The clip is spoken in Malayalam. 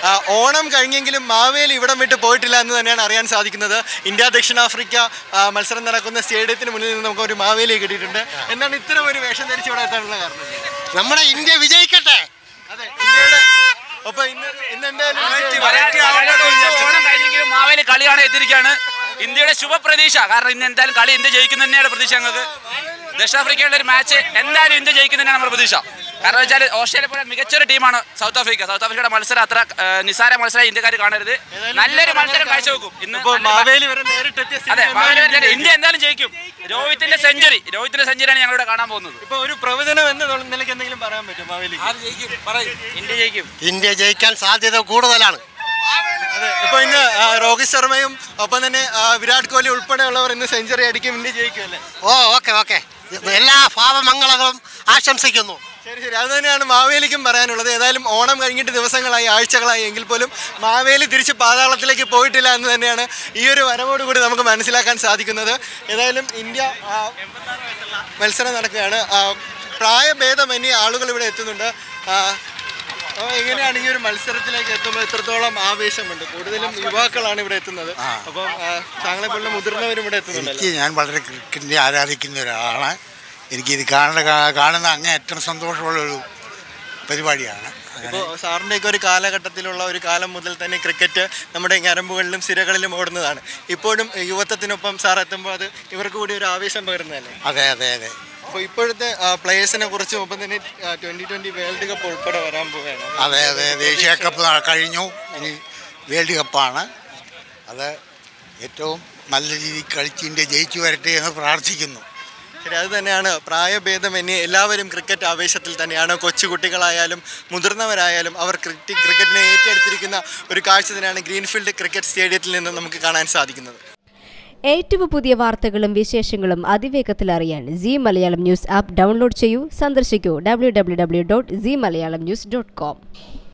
ആ, ഓണം കഴിഞ്ഞെങ്കിലും മാവേലി ഇവിടം വിട്ട് പോയിട്ടില്ല എന്ന് തന്നെയാണ് അറിയാൻ സാധിക്കുന്നത് ഇന്ത്യ ദക്ഷിണാഫ്രിക്ക ആ, മത്സരം നടക്കുന്ന സ്റ്റേഡിയത്തിന് മുന്നിൽ നിന്ന് നമുക്ക് ഒരു മാവേലിയെ കിട്ടിയിട്ടുണ്ട് എന്താണ് ഇത്തരം ഒരു വേഷം ധരിച്ച് ഇവിടെ എത്താനുള്ള കാരണം നമ്മുടെ ഇന്ത്യ വിജയിക്കട്ടെ അതെ ഇന്ത്യയുടെ ഒപ്പം ഇന്ന് ഇന്ന് എന്തായാലും ഓണം കഴിഞ്ഞെങ്കിലും മാവേലി കളിയാണ് എത്തിയിരിക്കുകയാണ് ഇന്ത്യയുടെ ശുഭപ്രതീക്ഷ കാരണം ഇന്ന് എന്തായാലും കളി ഇന്ത്യ ജയിക്കുന്ന തന്നെയാണ് പ്രതീക്ഷ ഞങ്ങൾക്ക് ദക്ഷിണാഫ്രിക്കയുടെ ഒരു മാച്ച് എന്തായാലും ഇന്ത്യ ജയിക്കുന്ന തന്നെയാണ് നമ്മുടെ പ്രതീക്ഷ കാരണം വെച്ചാൽ ഓസ്ട്രേലിയ പോലെ മികച്ചൊരു ടീമാണ് സൗത്ത് ആഫ്രിക്ക സൗത്ത് ആഫ്രിക്കയുടെ മത്സരം അത്ര ആ, നിസ്സാര മത്സരം ഇന്ത്യക്കാർ കാണരുത് നല്ലൊരു മത്സരം കാഴ്ചവെക്കും ഇന്ന് ഇപ്പോൾ നല്ലൊരു മാവേലി വരെ നേരിട്ടെത്തിയ അതെ സ്ഥിതിക്ക് മാവേലി എന്തായാലും വരെ ഇന്ത്യ എന്തായാലും ജയിക്കും രോഹിത്തിന്റെ സെഞ്ചുറി രോഹിത്തിന്റെ സെഞ്ചുറിയാണ് ഞങ്ങളിവിടെ കാണാൻ പോകുന്നത് ഇപ്പൊ ഒരു പ്രവചനം എന്ന നിലയ്ക്ക് എന്തെങ്കിലും പറയാൻ പറ്റും മാവേലി ഇന്ത്യ ജയിക്കും ഇന്ത്യ ജയിക്കാൻ സാധ്യത കൂടുതലാണ് അതെ ഇപ്പൊ ഇന്ന് ആ, രോഹിത് ശർമ്മയും ഒപ്പം തന്നെ ആ, വിരാട് കോഹ്ലി ഉൾപ്പെടെയുള്ളവർ ഇന്ന് സെഞ്ചുറി അടിക്കും ഇന്ത്യ ജയിക്കും അല്ലേ ഓ ഓക്കെ ഓക്കെ എല്ലാ ഭാവമംഗളങ്ങളും ആശംസിക്കുന്നു ശരി ശരി അത് തന്നെയാണ് മാവേലിക്കും പറയാനുള്ളത് ഏതായാലും ഓണം കഴിഞ്ഞിട്ട് ദിവസങ്ങളായി ആഴ്ചകളായി എങ്കിൽ പോലും മാവേലി തിരിച്ച് പാതാളത്തിലേക്ക് പോയിട്ടില്ല എന്ന് തന്നെയാണ് ഈ ഒരു വരവോടുകൂടി നമുക്ക് മനസ്സിലാക്കാൻ സാധിക്കുന്നത് ഏതായാലും ഇന്ത്യ ആ, മത്സരം നടക്കുകയാണ് ആ, പ്രായഭേദമന്യേ ആളുകൾ ഇവിടെ എത്തുന്നുണ്ട് ആ, അപ്പോൾ എങ്ങനെയാണ് ഈ ഒരു മത്സരത്തിലേക്ക് എത്തുമ്പോൾ എത്രത്തോളം ആവേശമുണ്ട് കൂടുതലും യുവാക്കളാണ് ഇവിടെ എത്തുന്നത് അപ്പം ആ, താങ്കളെ പോലുള്ള മുതിർന്നവരും ഇവിടെ എത്തുന്നുണ്ടല്ലോ എനിക്ക് ഞാൻ വളരെ ക്രിക്കറ്റിനെ ആരാധിക്കുന്ന ഒരാളാണ് എനിക്കിത് കാണുന്ന കാ- കാണുന്ന അങ്ങേയറ്റം സന്തോഷമുള്ളൊരു പരിപാടിയാണ് അങ്ങനെ ഇപ്പോൾ സാറിൻ്റെയൊക്കെ ഒരു കാലഘട്ടത്തിലുള്ള ഒരു കാലം മുതൽ തന്നെ ക്രിക്കറ്റ് നമ്മുടെ ഞരമ്പുകളിലും സിരകളിലും ഓടുന്നതാണ് ഇപ്പോഴും യുവത്വത്തിനൊപ്പം സാർ എത്തുമ്പോൾ അത് ഇവർക്ക് കൂടി ഒരു ആവേശം പകരുന്നതല്ലേ അതെ അതെ അതെ അപ്പോൾ ഇപ്പോഴത്തെ പ്ലേയേഴ്സിനെ കുറിച്ചും ഒപ്പം തന്നെ ട്വൻ്റി ട്വൻ്റി വേൾഡ് കപ്പ് ഉൾപ്പെടെ വരാൻ പോവുകയാണ് അതെ അതെ ദേശീയ കപ്പ് ന- കഴിഞ്ഞു ഇനി വേൾഡ് കപ്പാണ് അത് ഏറ്റവും നല്ല രീതിയിൽ കളിച്ച് ഇന്ത്യ ജയിച്ചു വരട്ടെ എന്ന് പ്രാർത്ഥിക്കുന്നു ശരി അത് തന്നെയാണ് പ്രായഭേദമന്യേ എല്ലാവരും ക്രിക്കറ്റ് ആവേശത്തിൽ തന്നെയാണ് കൊച്ചുകുട്ടികളായാലും മുതിർന്നവരായാലും അവർ ക്രിക്കറ്റ് ക്രിക്കറ്റിനെ ഏറ്റെടുത്തിരിക്കുന്ന ഒരു കാഴ്ച തന്നെയാണ് ഗ്രീൻഫീൽഡ് ക്രിക്കറ്റ് സ്റ്റേഡിയത്തിൽ നിന്ന് നമുക്ക് കാണാൻ സാധിക്കുന്നത് ഏറ്റവും പുതിയ വാർത്തകളും വിശേഷങ്ങളും അതിവേഗത്തിൽ അറിയാൻ Zee Malayalam news app download ചെയ്യൂ സന്ദർശിക്കൂ W W W dot Zee Malayalam news dot com